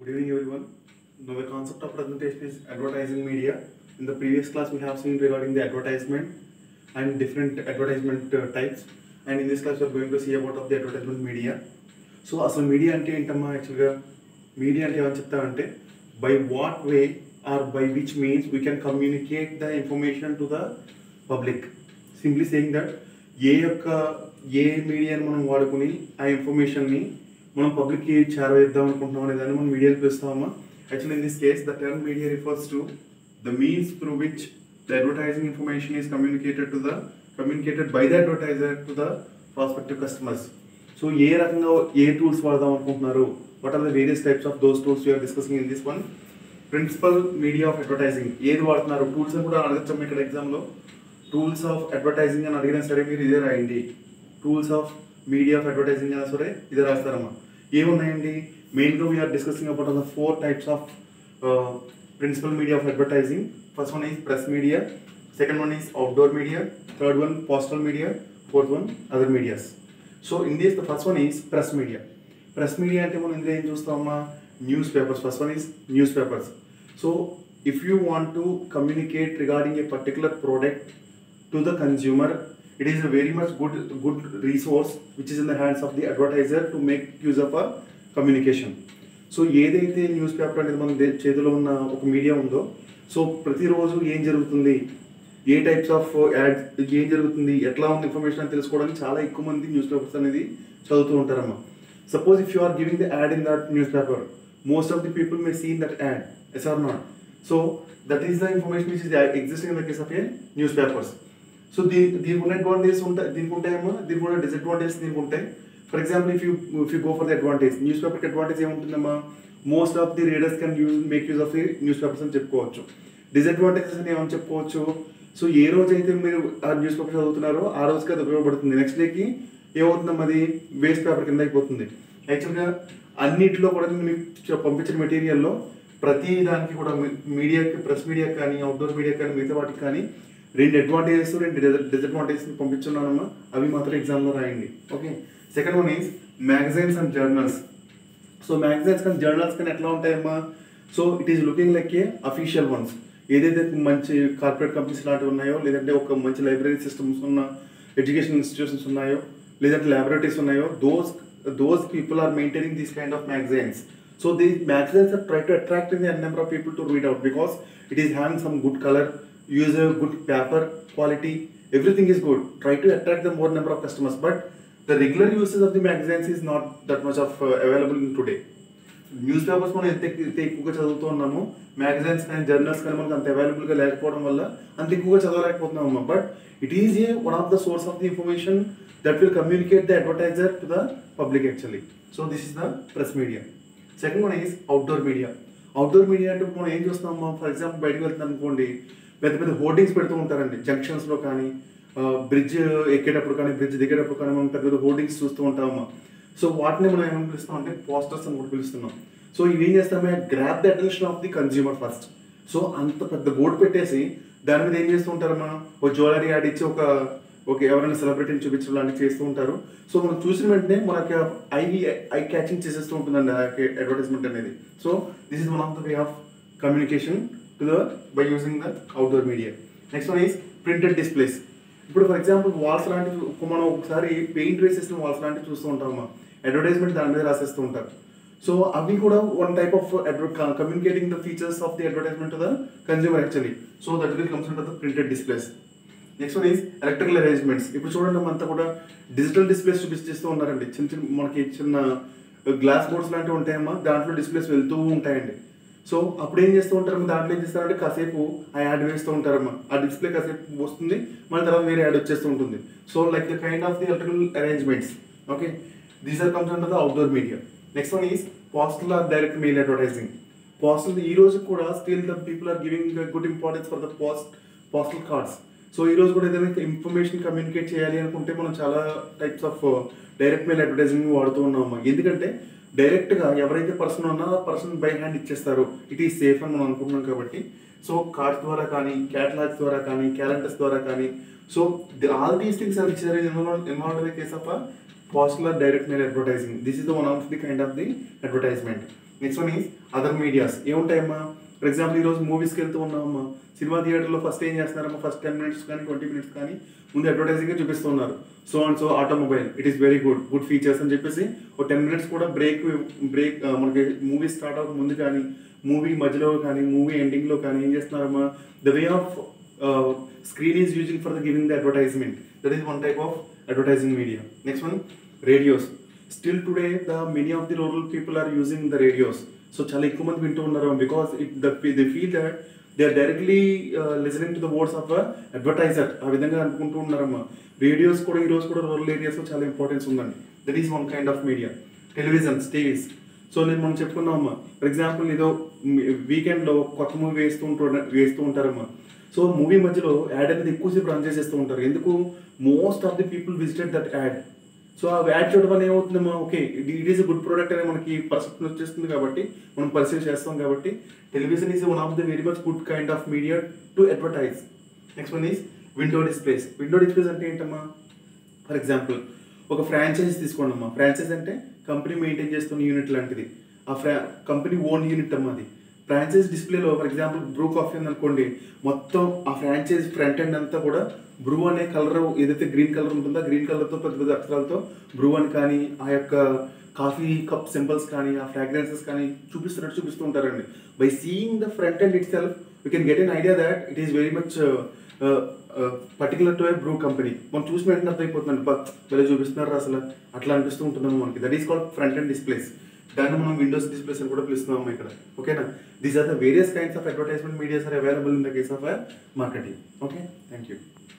Good evening, everyone. Now, the concept of presentation is advertising media. In the previous class, we have seen regarding the advertisement and different advertisement uh, types. And in this class, we are going to see about of the advertisement media. So అసలు media అంటే ఏంటమ్మా యాక్చువల్గా media అంటే ఏమని చెప్తామంటే by what way or by which means we can communicate the information to the public simply saying that ఏ యొక్క ఏ మీడియాని మనం వాడుకుని ఆ ఇన్ఫర్మేషన్ని మనం పబ్లిక్కి చేరవేద్దాం అనుకుంటున్నాం అనే దాన్ని మనం మీడియాకి పిలుస్తామా actually in this case the term media refers to the means through which the advertising information is communicated to the communicated by the advertiser to the prospective customers so ఏ రకంగా ఏ టూల్స్ వాడదాం అనుకుంటున్నారు what are the various types of those tools you are discussing in this one principal media of advertising ఏది వాడుతున్నారు tools అని కూడా అడగచ్చం ఇక్కడ ఎగ్జామ్లో టూల్స్ ఆఫ్ అడ్వర్టైజింగ్ అని అడిగినా సరే మీరు ఇదే రాయండి tools of media of advertising అయినా సరే ఇదే రాస్తారమ్మా ఏమున్నాయండి మెయిన్గా we are discussing about the four types of principal media of advertising first one is press media second one is outdoor media third one postal media fourth one other medias so in this the first one is press media press media అంటే మనం ఇందులో ఏం చూస్తామా news papers first one is news papers so if you want to communicate regarding a particular product to the consumer it is a very much good good resource which is in the hands of the advertiser to make use of a communication సో ఏదైతే news paper అనేది మన they- చేతిలో ఉన్న ఒక media ఉందో so ప్రతిరోజు ఏం జరుగుతుంది ఏ టైప్స్ ఆఫ్ యాడ్ ఏం జరుగుతుంది ఎట్లా ఉంది ఇన్ఫర్మేషన్ అని తెలుసుకోవడానికి చాలా ఎక్కువ మంది న్యూస్ పేపర్స్ అనేది చదువుతూ ఉంటారమ్మా suppose if you are giving the ad in that news paper most of the people may seen that ad yes or not so that is the information which is existing in the case of a news papers so దీని దీనికి ఉన్న advantage ఉంటాయి దీనికి ఉంటాయేమో దీనికి ఉన్న disadvantage దీనికి ఉంటాయి for example if you if you go for the advantage news పేపర్కి అడ్వాంటేజ్ ఏముంటుందమ్మా most of the readers can use make use of the news papers అని చెప్పుకోవచ్చు డిసడ్వాంటేజెస్ అని ఏమని చెప్పుకోవచ్చు సో ఏ రోజు అయితే మీరు ఆ న్యూస్ పేపర్ చదువుతున్నారో ఆ రోజుకి అది ఉపయోగపడుతుంది నెక్స్ట్ డేకి ఏమవుతుందమ్మా అది వేస్ట్ పేపర్ కింద అయిపోతుంది యాక్చువల్గా అన్నిటిలో కూడా నేను మీకు చె- పంపించిన మెటీరియల్లో ప్రతి దానికి కూడా మీడియాకి ప్రెస్ మీడియా కానీ అవుట్డోర్ మీడియా కానీ మిగతా వాటికి కానీ రెండు అడ్వాంటేజెస్ రెండు డిసడ్వాంటేజెస్ పంపించున్నానమ్మా అవి మాత్రం ఎగ్జామ్లో రాయండి okay second one is magazines and journals so magazines కానీ జర్నల్స్ కానీ ఎట్లా ఉంటాయమ్మా so it is looking like a official ones ఏదైతే మంచి కార్పొరేట్ కంపెనీస్ లాంటివి ఉన్నాయో లేదంటే ఒక మంచి లైబ్రరీ సిస్టమ్స్ ఉన్న ఎడ్యుకేషన్ ఇన్స్టిట్యూషన్స్ ఉన్నాయో లేదంటే ల్యాబొరేటరీస్ ఉన్నాయో those those people are maintaining these kind of magazines so these magazines are try to attract the number of people to read out because it is having some good colour use a good paper quality everything is good try to attract the more number of customers but the regular uses of the magazines is not that much of uh, available in today news papers మనం ఎంత ఎక్కు- ఎంత ఎక్కువగా చదువుతూ ఉన్నాము magazines కానీ journals కానీ మనకు అంత అవైలబుల్గా లేకపోవడం వల్ల అంత ఎక్కువగా చదవలేకపోతున్నాము but it is a one of the source of the information that will communicate the advertiser to the public actually so this is the press media second one is outdoor media outdoor media అంటే మనం ఏం చూస్తామా for example బయటకు వెళ్తున్నాం అనుకోండి పెద్ద పెద్ద hoardings పెడుతూ ఉంటారండి జంక్షన్స్లో కానీ బ్రిడ్జ్ ఎక్కేటప్పుడు కానీ బ్రిడ్జ్ దిగేటప్పుడు కానీ మనం పెద్ద పెద్ద హోర్డింగ్స్ చూస్తూ ఉంటామా సో వాటిని మనం ఏమని పిలుస్తాం అంటే పోస్టర్స్ అని కూడా పిలుస్తున్నాం సో ఇవి ఏం చేస్తామే grab the attention of the consumer first so అంత పెద్ద బోర్డు పెట్టేసి దాని మీద ఏం చేస్తూ ఉంటారమ్మా ఒక జ్యువెలరీ యాడ్ ఇచ్చి ఒక ఒక ఎవరైనా సెలబ్రిటీని చూపించడం లాంటివి చేస్తూ ఉంటారు సో మనం చూసిన వెంటనే మనకి ఐ ఐ క్యాచింగ్ చేసేస్తూ ఉంటుందండి ఆ అడ్వర్టైజ్మెంట్ అనేది so this is one of the way of communication to the by using the outdoor media next one is printed displays ఇప్పుడు ఫర్ ఎగ్జాంపుల్ వాల్స్ లాంటివి ఒక- మనం ఒకసారి పెయింట్ వేసేసిన వాల్స్ లాంటివి చూస్తూ ఉంటామా అడ్వర్టైజ్మెంట్ దాని మీద రాసేస్తూ ఉంటారు సో అవి కూడా one type of communicating the features of the advertisement the consumer actually so that will comes under the printed displays next one is electrical arrangements ఇప్పుడు చూడండి అంతా కూడా డిజిటల్ డిస్ప్లేస్ చూపిస్తూ ఉన్నారండి చిన్న చిన్న మనకి చిన్న గ్లాస్ బోర్డ్స్ లాంటివి ఉంటాయమ్మా దాంట్లో డిస్ప్లేస్ వెళ్తూ ఉంటాయండి సో అప్పుడు ఏం చేస్తూ ఉంటారమ్మా దాంట్లో ఏం చేస్తారంటే కాసేపు ఆ యాడ్ వేస్తూ ఉంటారమ్మా ఆ డిస్ప్లే కాసేపు వస్తుంది మళ్ళీ తర్వాత వేరే యాడ్ వచ్చేస్తూ ఉంటుంది so like the kind of the electrical arrangements okay these are comes under the outdoor media next one is postal or direct mail advertising postal ఈ రోజు కూడా still the people are giving good importance for the post postal cards so ఈ రోజు కూడా ఏదైనా information communicate చేయాలి అనుకుంటే మనం చాలా types of direct mail advertising వాడుతూ ఉన్నాము ఎందుకంటే డైరెక్ట్గా ఎవరైతే పర్సన్ ఉన్నారో ఆ పర్సన్ బై హ్యాండ్ ఇచ్చేస్తారు ఇట్ ఈస్ సేఫ్ అని మనం అనుకుంటున్నాం కాబట్టి సో కార్డ్స్ ద్వారా కానీ క్యాటలాగ్స్ ద్వారా కానీ క్యాలెండర్స్ ద్వారా కానీ so all these things are involve involve in the case of postal direct mail advertising this is the one of the kind of the advertisement next one is other medias ఏముంటాయమ్మా for example ఈరోజు మూవీస్కి వెళ్తూ ఉన్నామమ్మా cinema థియేటర్లో first ఏం చేస్తున్నారమ్మా first ten minutes కానీ twenty minutes కానీ ముందు అడ్వర్టైజింగ్ చూపిస్తున్నారు so and so automobile it is very good good features అని చెప్పేసి ఒక టెన్ మినిట్స్ కూడా బ్రేక్ బ్రేక్ మనకి మూవీ స్టార్ట్ అవ్వక ముందు కానీ మూవీ మధ్యలో కానీ మూవీ ఎండింగ్లో కానీ ఏం చేస్తున్నారమ్మా the way of screen is using for the giving the advertisement that is one type of advertising media next one radios still today the many of the rural people are using the radios so చాలా ఎక్కువ మంది వింటూ ఉన్నారు because it the they feel that they are directly listening to the words of advertiser ఆ విధంగా అనుకుంటూ ఉన్నారమ్మా radios కూడా ఈ రోజు కూడా రూరల్ ఏరియాస్లో చాలా ఇంపార్టెన్స్ ఉందండి that is one kind of media televisions TVs so నేను మనం చెప్పుకున్నామమ్మా ఫర్ ఎగ్జాంపుల్ ఏదో వీకెండ్లో కొత్త మూవీ వేస్తూ ఉంటూ వేస్తూ ఉంటారమ్మా సో మూవీ మధ్యలో యాడ్ అనేది ఎక్కువసేపు రన్ చేసేస్తూ ఉంటారు ఎందుకు most of the people visited that ad so ఆ యాడ్ చూడడం వల్ల ఏమవుతుందమ్మా okay it is good product అని మనకి పర్సెప్షన్ వచ్చేస్తుంది కాబట్టి మనం పర్సీవ్ చేస్తాం కాబట్టి television is one of the very much good kind of media to advertise next one is window displays window displays అంటే ఏంటమ్మా ఫర్ ఎగ్జాంపుల్ ఒక ఫ్రాంచైజ్ తీసుకోండి అమ్మా ఫ్రాంచైజ్ అంటే కంపెనీ మెయింటైన్ చేస్తున్న యూనిట్ లాంటిది ఆ ఫ్రా కంపెనీ ఓన్ యూనిట్ అమ్మా అది ఫ్రాంచైజ్ డిస్ప్లేలో ఫర్ ఎగ్జాంపుల్ బ్రూ కాఫీ ఉంది అనుకోండి మొత్తం ఆ ఫ్రాంచైజ్ ఫ్రంట్ ఎండ్ అంతా కూడా బ్రూ అనే కలర్ ఏదైతే గ్రీన్ కలర్ ఉంటుందో గ్రీన్ కలర్తో పెద్ద పెద్ద అక్షరాలతో బ్రూ అని కానీ ఆ యొక్క కాఫీ కప్ సింబల్స్ కానీ ఆ ఫ్రాగ్రెన్సెస్ కానీ చూపిస్తున్నట్టు చూపిస్తూ ఉంటారండి by seeing the front end itself you can get an idea that it is very much particular to a Bru company మనం చూసి వెంటనే అర్థమైపోతుంది భలే చూపిస్తున్నారు అసలు అట్లా అనిపిస్తూ ఉంటుందమ్మా మనకి that is called front and displays దాన్ని మనం విండోస్ డిస్ప్లేస్ అని కూడా పిలుస్తున్నాం ఇక్కడ ఓకేనా these are the various kinds of advertisement medias are available in the case of marketing okay thank you